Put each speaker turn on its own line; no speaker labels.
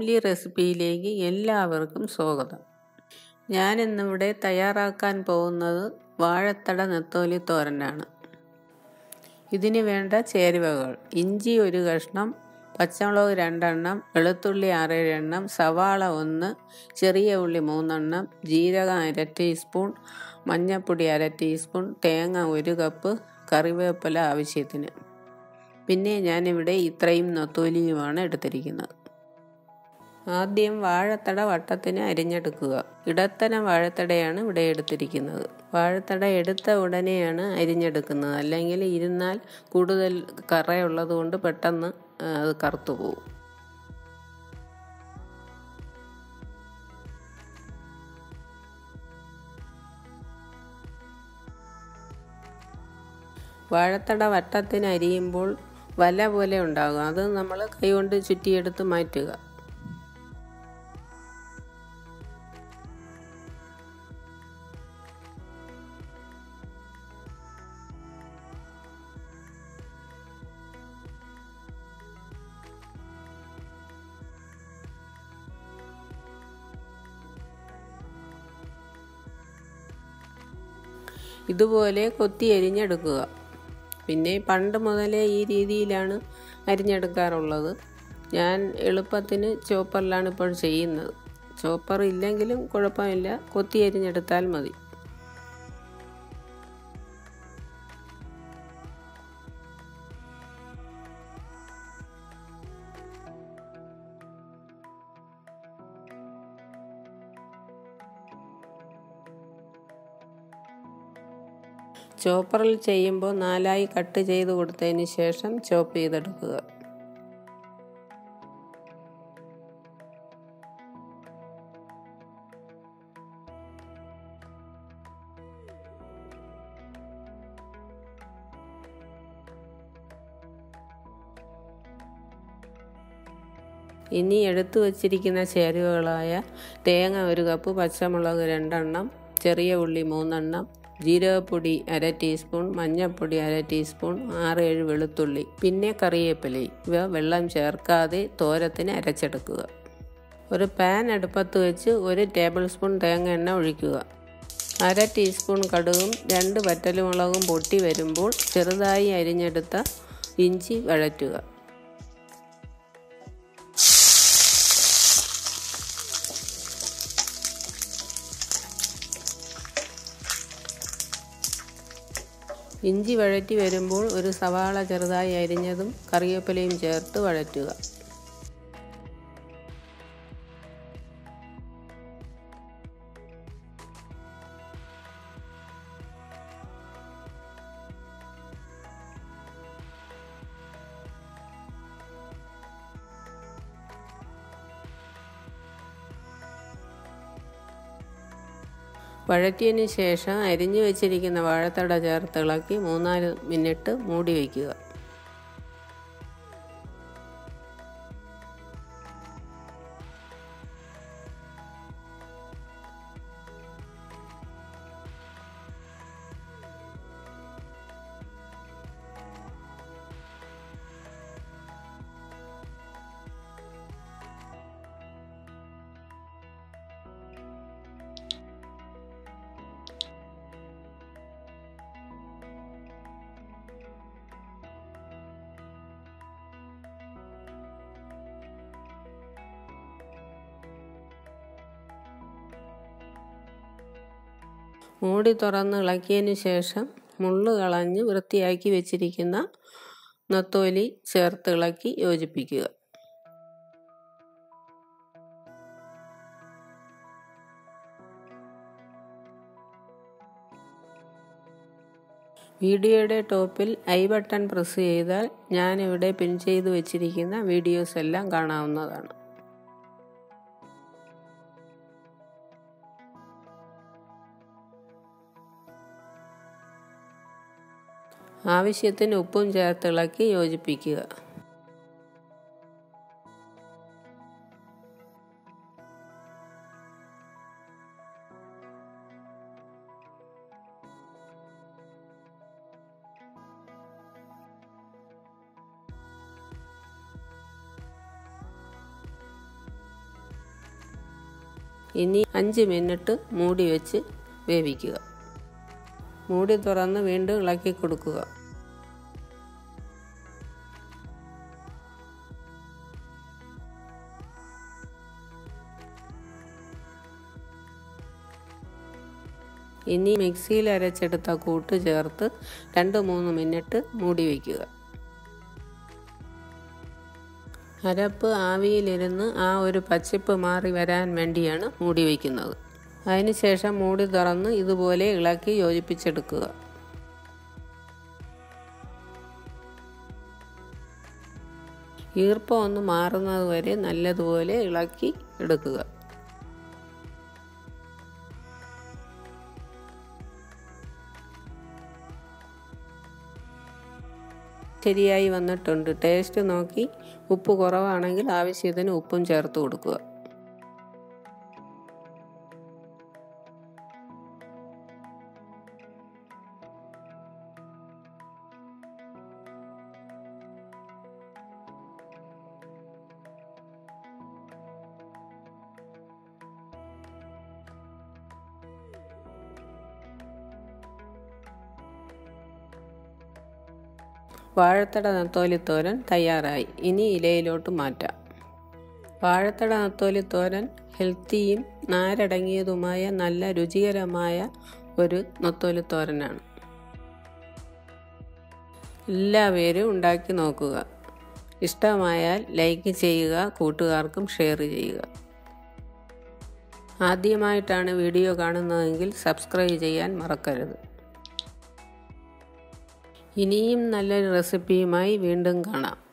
family റെസിപ്പിയിലേക്ക് എല്ലാവർക്കും സ്വാഗതം ഞാനിന്നിവിടെ തയ്യാറാക്കാൻ പോകുന്നത് വാഴത്തട നെത്തോലി തോരനാണ് ഇതിന് വേണ്ട ചേരുവകൾ ഇഞ്ചി ഒരു കഷ്ണം പച്ചമുളക് രണ്ടെണ്ണം വെളുത്തുള്ളി ആറേഴ് എണ്ണം സവാള ഒന്ന് ചെറിയ ഉള്ളി മൂന്നെണ്ണം ജീരകം അര ടീസ്പൂൺ മഞ്ഞൾപ്പൊടി അര ടീസ്പൂൺ തേങ്ങ ഒരു കപ്പ് കറിവേപ്പില ആവശ്യത്തിന് പിന്നെ ഞാനിവിടെ ഇത്രയും നൊത്തോലിയുമാണ് എടുത്തിരിക്കുന്നത് ആദ്യം വാഴത്തട വട്ടത്തിന് അരിഞ്ഞെടുക്കുക ഇടത്തരം വാഴത്തടയാണ് ഇവിടെ എടുത്തിരിക്കുന്നത് വാഴത്തട എടുത്ത ഉടനെയാണ് അരിഞ്ഞെടുക്കുന്നത് അല്ലെങ്കിൽ ഇരുന്നാൽ കൂടുതൽ കറയുള്ളത് കൊണ്ട് പെട്ടെന്ന് അത് കറുത്തു പോകും വാഴത്തട വട്ടത്തിന് അരിയുമ്പോൾ വല പോലെ ഉണ്ടാകും അത് നമ്മൾ കൈകൊണ്ട് ചുറ്റിയെടുത്ത് മാറ്റുക ഇതുപോലെ കൊത്തി അരിഞ്ഞെടുക്കുക പിന്നെ പണ്ട് മുതലേ ഈ രീതിയിലാണ് അരിഞ്ഞെടുക്കാറുള്ളത് ഞാൻ എളുപ്പത്തിന് ചോപ്പറിലാണ് ഇപ്പോൾ ചെയ്യുന്നത് ചോപ്പർ ഇല്ലെങ്കിലും കുഴപ്പമില്ല കൊത്തി അരിഞ്ഞെടുത്താൽ മതി ചോപ്പറിൽ ചെയ്യുമ്പോൾ നാലായി കട്ട് ചെയ്ത് കൊടുത്തതിന് ശേഷം ചോപ്പ് ചെയ്തെടുക്കുക ഇനി എടുത്തു വച്ചിരിക്കുന്ന ചേരുവകളായ തേങ്ങ ഒരു കപ്പ് പച്ചമുളക് രണ്ടെണ്ണം ചെറിയ ഉള്ളി മൂന്നെണ്ണം ജീരകപ്പൊടി അര ടീസ്പൂൺ മഞ്ഞൾപ്പൊടി അര ടീസ്പൂൺ ആറേഴ് വെളുത്തുള്ളി പിന്നെ കറിവേപ്പിലി ഇവ വെള്ളം ചേർക്കാതെ തോരത്തിന് അരച്ചെടുക്കുക ഒരു പാൻ അടുപ്പത്ത് വെച്ച് ഒരു ടേബിൾ സ്പൂൺ തേങ്ങ എണ്ണ ഒഴിക്കുക അര ടീസ്പൂൺ കടുകും രണ്ട് വറ്റലുമുളകും പൊട്ടി വരുമ്പോൾ ചെറുതായി അരിഞ്ഞെടുത്ത ഇഞ്ചി വഴറ്റുക ഇഞ്ചി വഴറ്റി വരുമ്പോൾ ഒരു സവാള ചെറുതായി അരിഞ്ഞതും കറിവേപ്പിലയും ചേർത്ത് വഴറ്റുക വഴറ്റിയതിന് ശേഷം അരിഞ്ഞു വെച്ചിരിക്കുന്ന വാഴത്തട ചേർത്ത് ഇളക്കി മൂന്നാല് മിനിറ്റ് മൂടി വയ്ക്കുക മൂടി തുറന്ന് ഇളക്കിയതിന് ശേഷം മുള്ള് കളഞ്ഞ് വൃത്തിയാക്കി വെച്ചിരിക്കുന്ന നത്തോലി ചേർത്ത് ഇളക്കി യോജിപ്പിക്കുക വീഡിയോയുടെ ടോപ്പിൽ ഐ ബട്ടൺ പ്രസ് ചെയ്താൽ ഞാനിവിടെ പിൻ ചെയ്ത് വെച്ചിരിക്കുന്ന വീഡിയോസ് എല്ലാം കാണാവുന്നതാണ് ആവശ്യത്തിന് ഉപ്പും ചേർത്തിളക്കി യോജിപ്പിക്കുക ഇനി അഞ്ച് മിനിറ്റ് മൂടി വെച്ച് വേവിക്കുക മൂടി തുറന്ന് വീണ്ടും ഇളക്കി കൊടുക്കുക ഇനി മിക്സിയിൽ അരച്ചെടുത്ത കൂട്ട് ചേർത്ത് രണ്ട് മൂന്ന് മിനിറ്റ് മൂടി വയ്ക്കുക അരപ്പ് ആവിയിലിരുന്ന് ആ ഒരു പച്ചിപ്പ് മാറി വരാൻ വേണ്ടിയാണ് മൂടി വയ്ക്കുന്നത് അതിനുശേഷം മൂടി തുറന്ന് ഇതുപോലെ ഇളക്കി യോജിപ്പിച്ചെടുക്കുക ഈർപ്പം ഒന്ന് മാറുന്നത് വരെ നല്ലതുപോലെ ഇളക്കി എടുക്കുക ശരിയായി വന്നിട്ടുണ്ട് ടേസ്റ്റ് നോക്കി ഉപ്പ് കുറവാണെങ്കിൽ ആവശ്യത്തിന് ഉപ്പും ചേർത്ത് കൊടുക്കുക വാഴത്തട നത്തോലിത്തോരൻ തയ്യാറായി ഇനി ഇലയിലോട്ട് മാറ്റാം വാഴത്തട നത്തോലിത്തോരൻ ഹെൽത്തിയും നാരടങ്ങിയതുമായ നല്ല രുചികരമായ ഒരു നത്തോലിത്തോരനാണ് എല്ലാവരും ഉണ്ടാക്കി നോക്കുക ഇഷ്ടമായാൽ ലൈക്ക് ചെയ്യുക കൂട്ടുകാർക്കും ഷെയർ ചെയ്യുക ആദ്യമായിട്ടാണ് വീഡിയോ കാണുന്നതെങ്കിൽ സബ്സ്ക്രൈബ് ചെയ്യാൻ മറക്കരുത് ഇനിയും നല്ലൊരു റെസിപ്പിയുമായി വീണ്ടും കാണാം